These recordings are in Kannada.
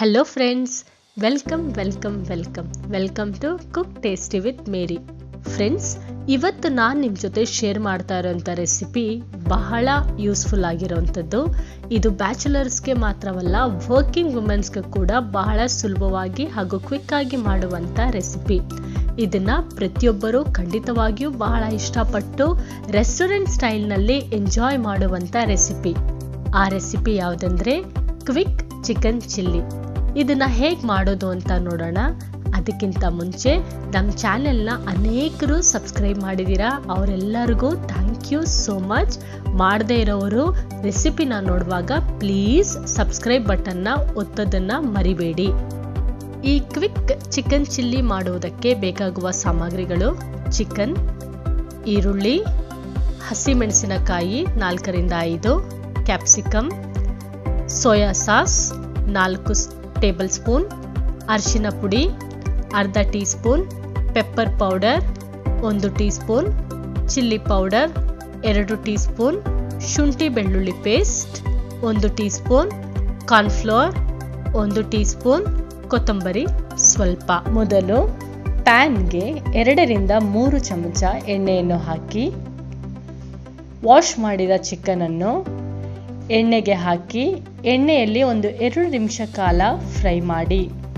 hello friends welcome welcome welcome welcome to cook tasty with Mary friends ಇವತ್ತು ನಾನು ನಿಮ್ಮ ಜೊತೆ ಶೇರ್ ಮಾಡ್ತಾ ಇರೋಂಥ ರೆಸಿಪಿ ಬಹಳ ಯೂಸ್ಫುಲ್ ಆಗಿರೋವಂಥದ್ದು ಇದು ಬ್ಯಾಚುಲರ್ಸ್ಗೆ ಮಾತ್ರವಲ್ಲ ವರ್ಕಿಂಗ್ ವುಮೆನ್ಸ್ಗೆ ಕೂಡ ಬಹಳ ಸುಲಭವಾಗಿ ಹಾಗೂ ಕ್ವಿಕ್ ಆಗಿ ಮಾಡುವಂಥ ರೆಸಿಪಿ ಇದನ್ನ ಪ್ರತಿಯೊಬ್ಬರು ಖಂಡಿತವಾಗಿಯೂ ಬಹಳ ಇಷ್ಟಪಟ್ಟು ರೆಸ್ಟೋರೆಂಟ್ ಸ್ಟೈಲ್ನಲ್ಲಿ ಎಂಜಾಯ್ ಮಾಡುವಂಥ ರೆಸಿಪಿ ಆ ರೆಸಿಪಿ ಯಾವುದಂದ್ರೆ ಕ್ವಿಕ್ ಚಿಕನ್ ಚಿಲ್ಲಿ ಇದನ್ನ ಹೇಗೆ ಮಾಡೋದು ಅಂತ ನೋಡೋಣ ಅದಕ್ಕಿಂತ ಮುಂಚೆ ನಮ್ಮ ಚಾನೆಲ್ನ ಅನೇಕರು ಸಬ್ಸ್ಕ್ರೈಬ್ ಮಾಡಿದ್ದೀರಾ ಅವರೆಲ್ಲರಿಗೂ ಥ್ಯಾಂಕ್ ಯು ಸೋ ಮಚ್ ಮಾಡದೇ ಇರೋರು ರೆಸಿಪಿನ ನೋಡುವಾಗ ಪ್ಲೀಸ್ ಸಬ್ಸ್ಕ್ರೈಬ್ ಬಟನ್ನ ಒತ್ತೋದನ್ನು ಮರಿಬೇಡಿ ಈ ಕ್ವಿಕ್ ಚಿಕನ್ ಚಿಲ್ಲಿ ಮಾಡುವುದಕ್ಕೆ ಬೇಕಾಗುವ ಸಾಮಗ್ರಿಗಳು ಚಿಕನ್ ಈರುಳ್ಳಿ ಹಸಿಮೆಣಸಿನಕಾಯಿ ನಾಲ್ಕರಿಂದ ಐದು ಕ್ಯಾಪ್ಸಿಕಮ್ ಸೋಯಾ ಸಾಸ್ ನಾಲ್ಕು ಟೇಬಲ್ ಸ್ಪೂನ್ ಅರಿಶಿನ ಪುಡಿ ಅರ್ಧ ಟೀ ಸ್ಪೂನ್ ಪೆಪ್ಪರ್ ಪೌಡರ್ ಒಂದು ಟೀ ಸ್ಪೂನ್ ಚಿಲ್ಲಿ ಪೌಡರ್ ಎರಡು ಟೀ ಸ್ಪೂನ್ ಶುಂಠಿ ಬೆಳ್ಳುಳ್ಳಿ ಪೇಸ್ಟ್ ಒಂದು ಟೀ ಸ್ಪೂನ್ ಕಾರ್ನ್ಫ್ಲೋರ್ ಒಂದು ಟೀ ಸ್ಪೂನ್ ಕೊತ್ತಂಬರಿ ಸ್ವಲ್ಪ ಮೊದಲು ಪ್ಯಾನ್ಗೆ ಎರಡರಿಂದ ಮೂರು ಚಮಚ ಎಣ್ಣೆಯನ್ನು ಹಾಕಿ ವಾಶ್ ಮಾಡಿದ ಚಿಕನನ್ನು ಎಣ್ಣೆಗೆ ಹಾಕಿ ಎಣ್ಣೆಯಲ್ಲಿ ಒಂದು ಎರಡು ನಿಮಿಷ ಕಾಲ ಫ್ರೈ ಮಾಡಿ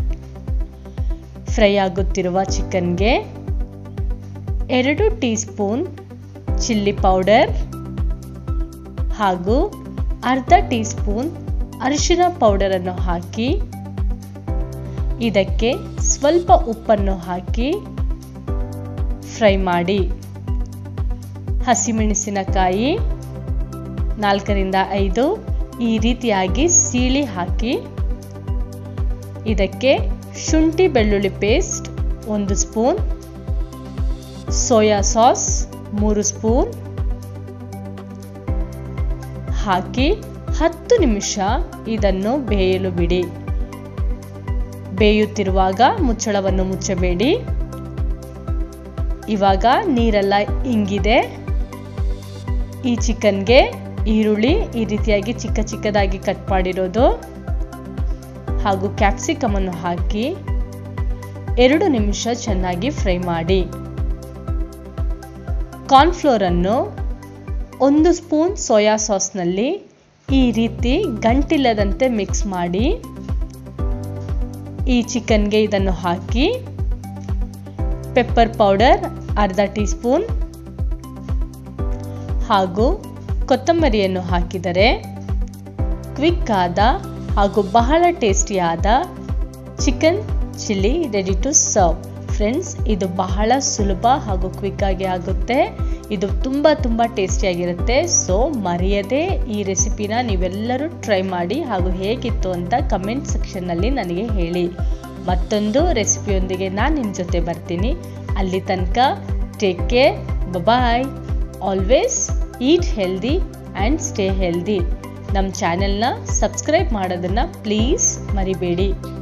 ಫ್ರೈ ಆಗುತ್ತಿರುವ ಚಿಕನ್ಗೆ ಎರಡು ಟೀ ಸ್ಪೂನ್ ಚಿಲ್ಲಿ ಪೌಡರ್ ಹಾಗೂ ಅರ್ಧ ಟೀ ಸ್ಪೂನ್ ಅರಿಶಿನ ಪೌಡರನ್ನು ಹಾಕಿ ಇದಕ್ಕೆ ಸ್ವಲ್ಪ ಉಪ್ಪನ್ನು ಹಾಕಿ ಫ್ರೈ ಮಾಡಿ ಹಸಿಮೆಣಸಿನಕಾಯಿ ನಾಲ್ಕರಿಂದ ಐದು ಈ ರೀತಿಯಾಗಿ ಸೀಳಿ ಹಾಕಿ ಇದಕ್ಕೆ ಶುಂಠಿ ಬೆಳ್ಳುಳ್ಳಿ ಪೇಸ್ಟ್ ಒಂದು ಸ್ಪೂನ್ ಸೋಯಾ ಸಾಸ್ ಮೂರು ಸ್ಪೂನ್ ಹಾಕಿ ಹತ್ತು ನಿಮಿಷ ಇದನ್ನು ಬೇಯಲು ಬಿಡಿ ಬೇಯುತ್ತಿರುವಾಗ ಮುಚ್ಚಳವನ್ನು ಮುಚ್ಚಬೇಡಿ ಇವಾಗ ನೀರೆಲ್ಲ ಇಂಗಿದೆ ಈ ಚಿಕನ್ಗೆ ಈರುಳ್ಳಿ ಈ ರೀತಿಯಾಗಿ ಚಿಕ್ಕ ಚಿಕ್ಕದಾಗಿ ಕಟ್ ಮಾಡಿರೋದು ಹಾಗೂ ಕ್ಯಾಪ್ಸಿಕಮ್ ಅನ್ನು ಹಾಕಿ ಎರಡು ನಿಮಿಷ ಚೆನ್ನಾಗಿ ಫ್ರೈ ಮಾಡಿ ಕಾರ್ನ್ಫ್ಲೋರ್ ಅನ್ನು ಒಂದು ಸ್ಪೂನ್ ಸೋಯಾ ಸಾಸ್ನಲ್ಲಿ ಈ ರೀತಿ ಗಂಟಿಲ್ಲದಂತೆ ಮಿಕ್ಸ್ ಮಾಡಿ ಈ ಚಿಕನ್ಗೆ ಇದನ್ನು ಹಾಕಿ ಪೆಪ್ಪರ್ ಪೌಡರ್ ಅರ್ಧ ಟೀ ಸ್ಪೂನ್ ಹಾಗೂ ಕೊತ್ತಂಬರಿಯನ್ನು ಹಾಕಿದರೆ ಕ್ವಿಕ್ ಆದ ಹಾಗೂ ಬಹಳ ಟೇಸ್ಟಿಯಾದ chicken chilli ready to serve friends ಇದು ಬಹಳ ಸುಲಭ ಹಾಗೂ ಕ್ವಿಕ್ ಆಗಿ ಆಗುತ್ತೆ ಇದು ತುಂಬ ತುಂಬ ಟೇಸ್ಟಿಯಾಗಿರುತ್ತೆ ಸೊ ಮರೆಯದೆ ಈ ರೆಸಿಪಿನ ನೀವೆಲ್ಲರೂ ಟ್ರೈ ಮಾಡಿ ಹಾಗೂ ಹೇಗಿತ್ತು ಅಂತ ಕಮೆಂಟ್ ಸೆಕ್ಷನ್ನಲ್ಲಿ ನನಗೆ ಹೇಳಿ ಮತ್ತೊಂದು ರೆಸಿಪಿಯೊಂದಿಗೆ ನಾನು ನಿಮ್ಮ ಜೊತೆ ಬರ್ತೀನಿ ಅಲ್ಲಿ ತನಕ take care bye always eat healthy and stay healthy ನಮ್ಮ ಚಾನೆಲ್ನ ಸಬ್ಸ್ಕ್ರೈಬ್ ಮಾಡೋದನ್ನು ಪ್ಲೀಸ್ ಮರಿಬೇಡಿ